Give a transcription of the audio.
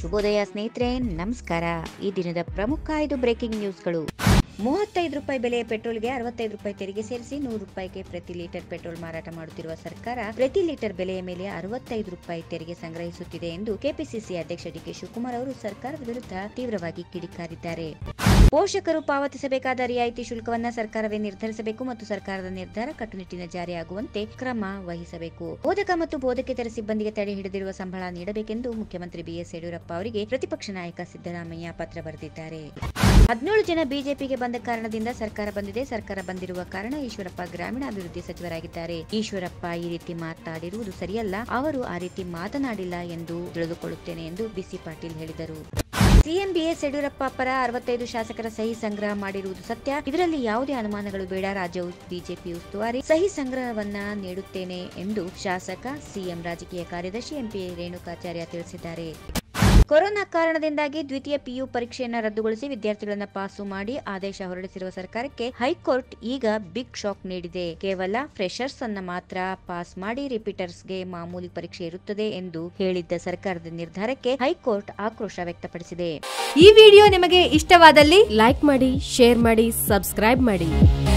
ಶುಭೋದಯ ಸ್ನೇಹಿತರೆ ನಮಸ್ಕಾರ ಈ ದಿನದ ಪ್ರಮುಖ ಐದು ಬ್ರೇಕಿಂಗ್ ನ್ಯೂಸ್ಗಳು ಮೂವತ್ತೈದು ರೂಪಾಯಿ ಬೆಲೆಯ ಪೆಟ್ರೋಲ್ಗೆ ಅರವತ್ತೈದು ರೂಪಾಯಿ ತೆರಿಗೆ ಸೇರಿಸಿ ನೂರು ರೂಪಾಯಿಗೆ ಪ್ರತಿ ಲೀಟರ್ ಪೆಟ್ರೋಲ್ ಮಾರಾಟ ಮಾಡುತ್ತಿರುವ ಸರ್ಕಾರ ಪ್ರತಿ ಲೀಟರ್ ಬೆಲೆಯ ಮೇಲೆ ಅರವತ್ತೈದು ರೂಪಾಯಿ ತೆರಿಗೆ ಸಂಗ್ರಹಿಸುತ್ತಿದೆ ಎಂದು ಕೆಪಿಸಿಸಿ ಅಧ್ಯಕ್ಷ ಡಿಕೆ ಶಿವಕುಮಾರ್ ಅವರು ಸರ್ಕಾರದ ವಿರುದ್ಧ ತೀವ್ರವಾಗಿ ಕಿಡಿಕಾರಿದ್ದಾರೆ ಪೋಷಕರು ಪಾವತಿಸಬೇಕಾದ ರಿಯಾಯಿತಿ ಶುಲ್ಕವನ್ನ ಸರ್ಕಾರವೇ ನಿರ್ಧರಿಸಬೇಕು ಮತ್ತು ಸರ್ಕಾರದ ನಿರ್ಧಾರ ಕಟ್ಟುನಿಟ್ಟಿನ ಜಾರಿಯಾಗುವಂತೆ ಕ್ರಮ ವಹಿಸಬೇಕು ಬೋಧಕ ಮತ್ತು ಬೋಧಕೇತರ ಸಿಬ್ಬಂದಿಗೆ ತಡೆ ಹಿಡಿದಿರುವ ಸಂಬಳ ನೀಡಬೇಕೆಂದು ಮುಖ್ಯಮಂತ್ರಿ ಬಿಎಸ್ ಯಡಿಯೂರಪ್ಪ ಅವರಿಗೆ ಪ್ರತಿಪಕ್ಷ ನಾಯಕ ಸಿದ್ದರಾಮಯ್ಯ ಪತ್ರ ಬರೆದಿದ್ದಾರೆ ಹದಿನೇಳು ಜನ ಬಿಜೆಪಿಗೆ ಬಂದ ಕಾರಣದಿಂದ ಸರ್ಕಾರ ಬಂದಿದೆ ಸರ್ಕಾರ ಬಂದಿರುವ ಕಾರಣ ಈಶ್ವರಪ್ಪ ಗ್ರಾಮೀಣಾಭಿವೃದ್ಧಿ ಸಚಿವರಾಗಿದ್ದಾರೆ ಈಶ್ವರಪ್ಪ ಈ ರೀತಿ ಮಾತನಾಡಿರುವುದು ಸರಿಯಲ್ಲ ಅವರು ಆ ರೀತಿ ಮಾತನಾಡಿಲ್ಲ ಎಂದು ತಿಳಿದುಕೊಳ್ಳುತ್ತೇನೆ ಎಂದು ಬಿಸಿ ಪಾಟೀಲ್ ಹೇಳಿದರು ಸಿಎಂ ಬಿಎಸ್ ಯಡಿಯೂರಪ್ಪ ಪರ ಅರವತ್ತೈದು ಶಾಸಕರ ಸಹಿ ಸಂಗ್ರಹ ಮಾಡಿರುವುದು ಸತ್ಯ ಇದರಲ್ಲಿ ಯಾವುದೇ ಅನುಮಾನಗಳು ಬೇಡ ರಾಜ್ಯವು ಬಿಜೆಪಿ ಉಸ್ತುವಾರಿ ಸಹಿ ಸಂಗ್ರಹವನ್ನ ನೀಡುತ್ತೇನೆ ಎಂದು ಶಾಸಕ ಸಿಎಂ ರಾಜಕೀಯ ಕಾರ್ಯದರ್ಶಿ ಎಂಪಿ ರೇಣುಕಾಚಾರ್ಯ ತಿಳಿಸಿದ್ದಾರೆ ಕೊರೋನಾ ಕಾರಣದಿಂದಾಗಿ ದ್ವಿತೀಯ ಪಿಯು ಪರೀಕ್ಷೆಯನ್ನ ರದ್ದುಗೊಳಿಸಿ ವಿದ್ಯಾರ್ಥಿಗಳನ್ನ ಪಾಸು ಮಾಡಿ ಆದೇಶ ಹೊರಡಿಸಿರುವ ಸರ್ಕಾರಕ್ಕೆ ಹೈಕೋರ್ಟ್ ಈಗ ಬಿಗ್ ಶಾಕ್ ನೀಡಿದೆ ಕೇವಲ ಫ್ರೆಶರ್ಸ್ ಅನ್ನ ಮಾತ್ರ ಪಾಸ್ ಮಾಡಿ ರಿಪೀಟರ್ಸ್ಗೆ ಮಾಮೂಲಿ ಪರೀಕ್ಷೆ ಇರುತ್ತದೆ ಎಂದು ಹೇಳಿದ್ದ ಸರ್ಕಾರದ ನಿರ್ಧಾರಕ್ಕೆ ಹೈಕೋರ್ಟ್ ಆಕ್ರೋಶ ವ್ಯಕ್ತಪಡಿಸಿದೆ ಈ ವಿಡಿಯೋ ನಿಮಗೆ ಇಷ್ಟವಾದಲ್ಲಿ ಲೈಕ್ ಮಾಡಿ ಶೇರ್ ಮಾಡಿ ಸಬ್ಸ್ಕ್ರೈಬ್ ಮಾಡಿ